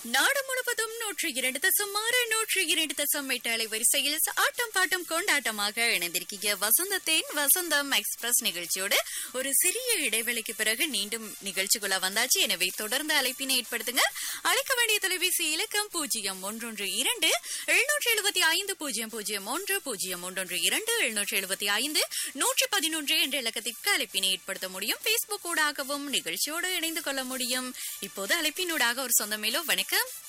நாடு முழுவதும் நூற்று இரண்டு தசம் ஆறு நூற்று இரண்டு தசம் எட்டு அலைவரிசையில் ஆட்டம் பாட்டம் கொண்டாட்டமாக இணைந்திருக்கீங்க வசந்தத்தின் வசந்தம் எக்ஸ்பிரஸ் நிகழ்ச்சியோடு ஒரு சிறிய இடைவெளிக்கு பிறகு மீண்டும் நிகழ்ச்சிக்குள்ள வந்தாச்சு எனவே தொடர்ந்து அழைப்பினை ஏற்படுத்துங்க அழைக்க வேண்டிய தொலைபேசி இலக்கம் பூஜ்ஜியம் ஒன்றொன்று இரண்டு எழுநூற்று எழுபத்தி ஐந்து பூஜ்ஜியம் பூஜ்ஜியம் ஒன்று பூஜ்ஜியம் ஒன்றொன்று இரண்டு எழுநூற்று எழுபத்தி ஐந்து நூற்றி பதினொன்று என்ற இலக்கத்திற்கு அழைப்பினை ஏற்படுத்த முடியும் பேஸ்புக் ஊடாகவும் நிகழ்ச்சியோடு இணைந்து கொள்ள முடியும் இப்போது அழைப்பினூடாக ஒரு சொந்தமேலோ வணக்கம்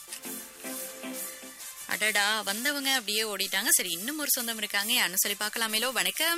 அடடா வந்தவங்க அப்படியே ஓடிட்டாங்க சரி இன்னும் ஒரு சொந்தம் இருக்காங்க யாருன்னு சொல்லி பார்க்கலாமேலோ வணக்கம்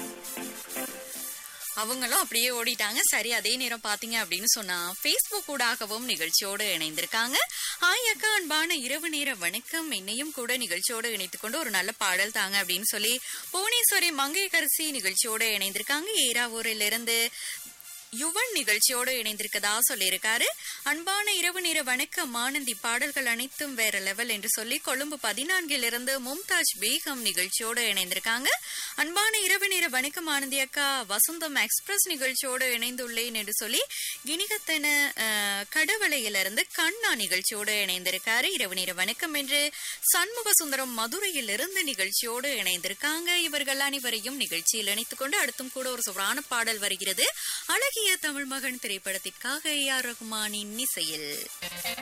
அவங்களும் அப்படியே ஓடிட்டாங்க சரி அதே நேரம் பாத்தீங்க அப்படின்னு சொன்னா பேஸ்புக் ஊடாகவும் நிகழ்ச்சியோடு இணைந்திருக்காங்க ஹாய் அக்கா அன்பான இரவு நேர வணக்கம் என்னையும் கூட நிகழ்ச்சியோடு இணைத்துக் கொண்டு ஒரு நல்ல பாடல் தாங்க அப்படின்னு சொல்லி புவனேஸ்வரி மங்கையரசி நிகழ்ச்சியோடு இணைந்திருக்காங்க ஏராவூரில் இருந்து யுவன் நிகழ்ச்சியோடு இணைந்திருக்கதா சொல்லியிருக்காரு அன்பான இரவு நேர வணக்கம் ஆனந்தி பாடல்கள் அனைத்தும் வேற லெவல் என்று சொல்லி கொழும்பு பதினான்கில் இருந்து மும்தாஜ் பேகம் நிகழ்ச்சியோடு இணைந்திருக்காங்க அன்பான இரவு நேர வணக்கம் ஆனந்தி அக்கா வசந்தம் எக்ஸ்பிரஸ் நிகழ்ச்சியோடு இணைந்துள்ளேன் என்று சொல்லி கிணிகத்தன அஹ், கடவளையிலிருந்து கண்ணா நிகழ்ச்சியோடு இணைந்திருக்காரு இரவு நேர வணக்கம் என்று சண்முக சுந்தரம் மதுரையில் இருந்து நிகழ்ச்சியோடு இணைந்திருக்காங்க இவர்கள் அனைவரையும் நிகழ்ச்சியில் இணைத்துக் கொண்டு அடுத்தும் கூட ஒரு சுவரான பாடல் வருகிறது அழகிய தமிழ் மகன் திரைப்படத்திற்காக ஏ ஆர் ரகுமானின் இசையில்